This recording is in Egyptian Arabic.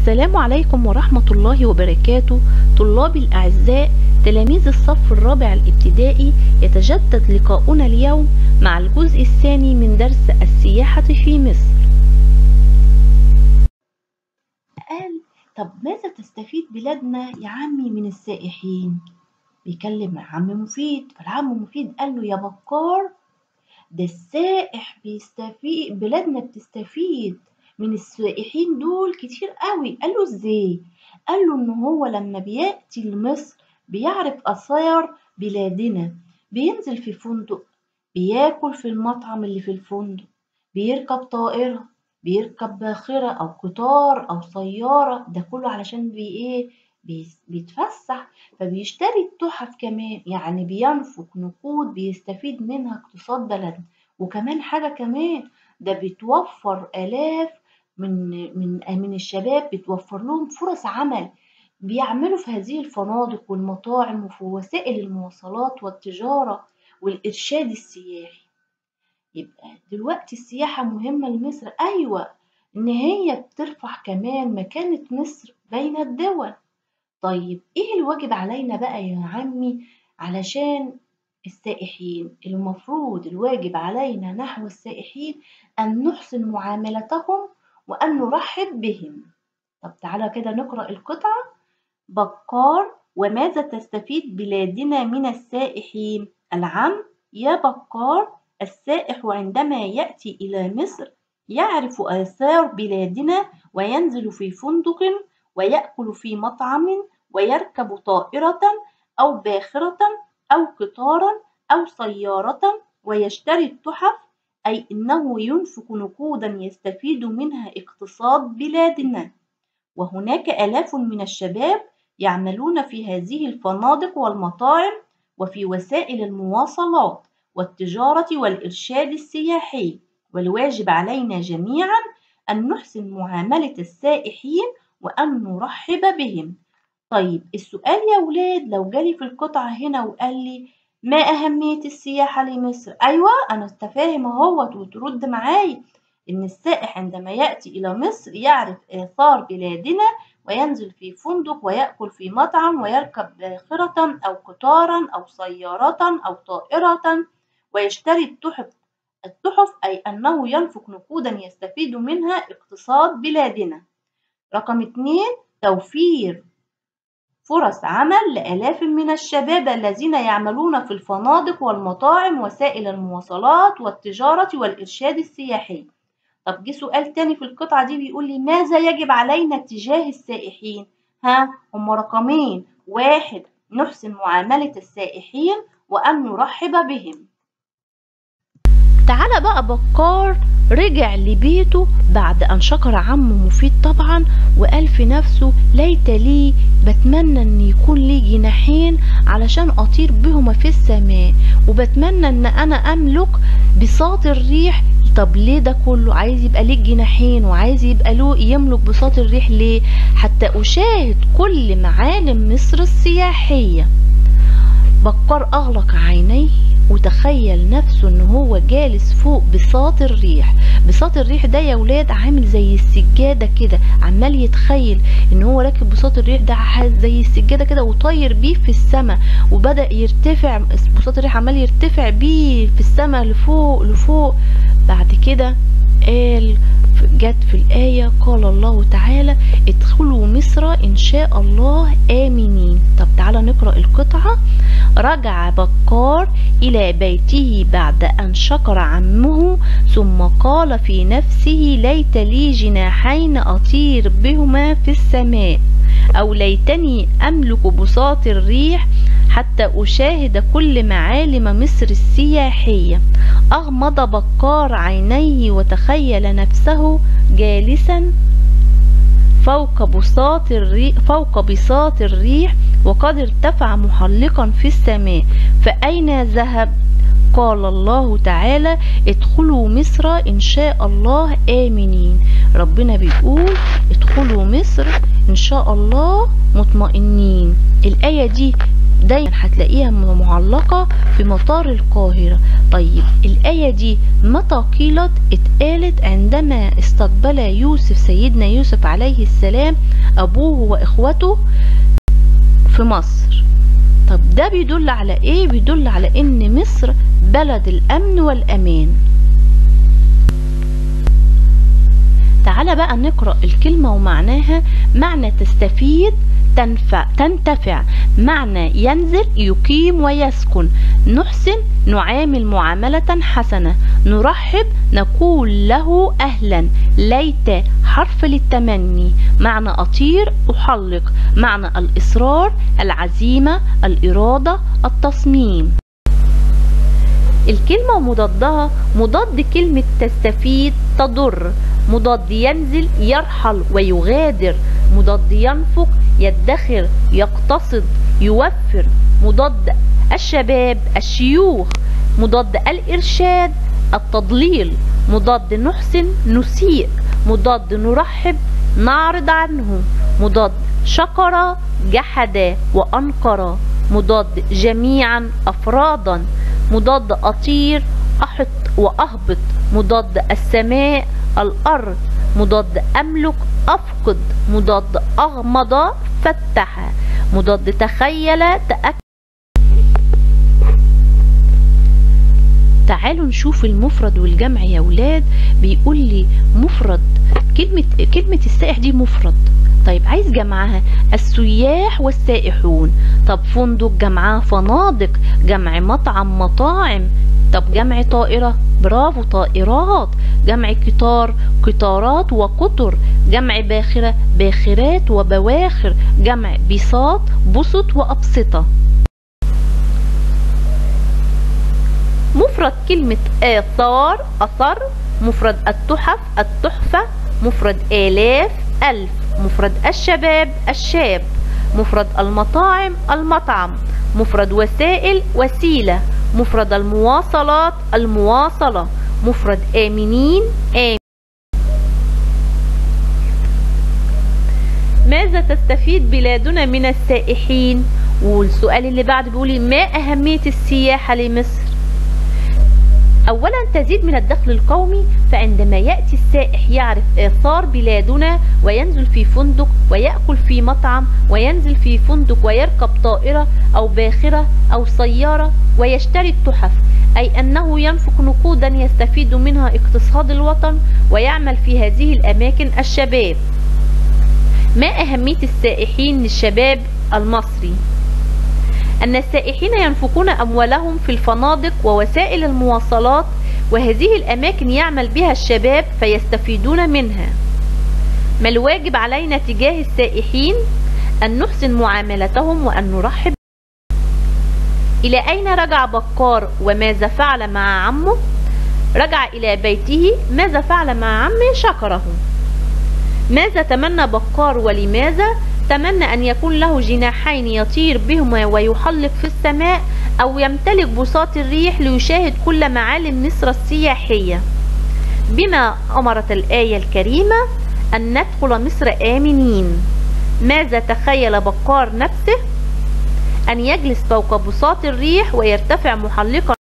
السلام عليكم ورحمة الله وبركاته طلابي الأعزاء تلاميذ الصف الرابع الابتدائي يتجدد لقاؤنا اليوم مع الجزء الثاني من درس السياحة في مصر قال طب ماذا تستفيد بلادنا يا عمي من السائحين بيكلم عم مفيد فالعم مفيد قال له يا بكار ده السائح بيستفيد بلادنا بتستفيد من السائحين دول كتير قوي قال له ازاي قال له ان هو لما بياتي لمصر بيعرف اثار بلادنا بينزل في فندق بياكل في المطعم اللي في الفندق بيركب طائرة بيركب باخرة أو قطار أو سيارة ده كله علشان بي إيه بيس- بيتفسح فبيشتري التحف كمان يعني بينفق نقود بيستفيد منها اقتصاد بلدنا وكمان حاجة كمان ده بتوفر آلاف من من من الشباب بتوفر لهم فرص عمل بيعملوا في هذه الفنادق والمطاعم وفي وسائل المواصلات والتجارة والإرشاد السياحي يبقى دلوقتي السياحة مهمة لمصر أيوة إن هي بترفع كمان مكانة مصر بين الدول طيب إيه الواجب علينا بقى يا عمي علشان السائحين المفروض الواجب علينا نحو السائحين أن نحسن معاملتهم وأن نرحب بهم طب تعالى كده نقرأ القطعة بكار وماذا تستفيد بلادنا من السائحين العم يا بكار السائح عندما يأتي إلى مصر يعرف آثار بلادنا وينزل في فندق ويأكل في مطعم ويركب طائرة أو باخرة أو قطارا أو سيارة ويشتري التحف أي إنه ينفق نقودا يستفيد منها اقتصاد بلادنا وهناك آلاف من الشباب يعملون في هذه الفنادق والمطاعم وفي وسائل المواصلات والتجارة والإرشاد السياحي والواجب علينا جميعا أن نحسن معاملة السائحين وأن نرحب بهم طيب السؤال يا ولاد لو جالي في القطعة هنا وقال لي ما أهمية السياحة لمصر؟ أيوة أنا استفاهم اهوت وترد معايا إن السائح عندما يأتي إلى مصر يعرف آثار بلادنا وينزل في فندق ويأكل في مطعم ويركب باخرة أو قطارا أو سيارة أو طائرة ويشتري التحف التحف أي أنه ينفق نقودا يستفيد منها اقتصاد بلادنا رقم اتنين توفير فرص عمل لآلاف من الشباب الذين يعملون في الفنادق والمطاعم وسائل المواصلات والتجارة والإرشاد السياحي طب جه سؤال تاني في القطعة دي بيقول لي ماذا يجب علينا تجاه السائحين ها هم رقمين واحد نحسن معاملة السائحين وأن نرحب بهم تعالى بقى بكار رجع لبيته بعد أن شكر عمه مفيد طبعا وقال في نفسه ليت لي بتمنى أن يكون لي جناحين علشان أطير بهما في السماء وبتمنى أن أنا أملك بساط الريح طب ليه ده كله عايز يبقى ليه جناحين وعايز يبقى له يملك بساط الريح ليه حتى أشاهد كل معالم مصر السياحية بكار أغلق عينيه وتخيل نفسه ان هو جالس فوق بساط الريح بساط الريح ده يا ولاد عامل زي السجادة كده عمال يتخيل ان هو راكب بساط الريح ده ح- زي السجادة كده وطاير بيه في السماء وبدأ يرتفع بساط الريح عمال يرتفع بيه في السماء لفوق لفوق بعد كده قال جت في الآية قال الله تعالى ادخلوا مصر إن شاء الله آمنين طب تعالى نقرأ القطعة رجع بكار إلى بيته بعد أن شكر عمه ثم قال في نفسه ليت لي جناحين أطير بهما في السماء أو ليتني أملك بساط الريح حتى أشاهد كل معالم مصر السياحية أغمض بكار عينيه وتخيل نفسه جالسا فوق بساط الريح فوق بساط الريح وقد ارتفع محلقا في السماء فأين ذهب قال الله تعالى ادخلوا مصر إن شاء الله آمنين ربنا بيقول ادخلوا مصر إن شاء الله مطمئنين الآية دي دايما هتلاقيها معلقة في مطار القاهرة طيب الآية دي متى قيلت اتقالت عندما استقبل يوسف سيدنا يوسف عليه السلام أبوه وإخوته في مصر طب ده بيدل على ايه بيدل على ان مصر بلد الامن والامان تعالى بقى نقرأ الكلمة ومعناها معنى تستفيد تنفع تنتفع معنى ينزل يقيم ويسكن نحسن نعامل معاملة حسنة نرحب نقول له أهلا ليت حرف للتمني معنى أطير أحلق معنى الإصرار العزيمة الإرادة التصميم الكلمة ومضادها مضاد كلمة تستفيد تضر مضاد ينزل يرحل ويغادر مضاد ينفق يدخر يقتصد يوفر مضاد الشباب الشيوخ مضاد الإرشاد التضليل مضاد نحسن نسيء مضاد نرحب نعرض عنه مضاد شكر جحد وأنكر مضاد جميعا أفرادا مضاد أطير أحط وأهبط مضاد السماء الأرض مضاد أملك أفقد مضاد أغمض فتح مضاد تخيل تأكد تعالوا نشوف المفرد والجمع يا ولاد بيقول لي مفرد كلمة كلمة السائح دي مفرد طيب عايز جمعها السياح والسائحون طب فندق جمعها فنادق جمع مطعم مطاعم طب جمع طائرة برافو طائرات جمع قطار قطارات وقطر جمع باخرة باخرات وبواخر جمع بساط بسط وأبسطة مفرد كلمة آثار أثر مفرد التحف التحفة مفرد آلاف ألف مفرد الشباب الشاب مفرد المطاعم المطعم مفرد وسائل وسيلة مفرد المواصلات المواصلة مفرد آمنين آمن ماذا تستفيد بلادنا من السائحين والسؤال اللي بعد بيقولي ما أهمية السياحة لمصر أولا تزيد من الدخل القومي فعندما يأتي السائح يعرف آثار بلادنا وينزل في فندق ويأكل في مطعم وينزل في فندق ويركب طائرة أو باخرة أو سيارة ويشتري التحف أي أنه ينفق نقودا يستفيد منها اقتصاد الوطن ويعمل في هذه الأماكن الشباب ما أهمية السائحين للشباب المصري؟ أن السائحين ينفقون أموالهم في الفنادق ووسائل المواصلات وهذه الأماكن يعمل بها الشباب فيستفيدون منها ما الواجب علينا تجاه السائحين أن نحسن معاملتهم وأن نرحب إلى أين رجع بكار وماذا فعل مع عمه رجع إلى بيته ماذا فعل مع عمه شكره ماذا تمنى بكار ولماذا تمنى أن يكون له جناحين يطير بهما ويحلق في السماء أو يمتلك بساط الريح ليشاهد كل معالم مصر السياحية بما أمرت الآية الكريمة أن ندخل مصر آمنين ماذا تخيل بكار نفسه أن يجلس فوق بساط الريح ويرتفع محلقا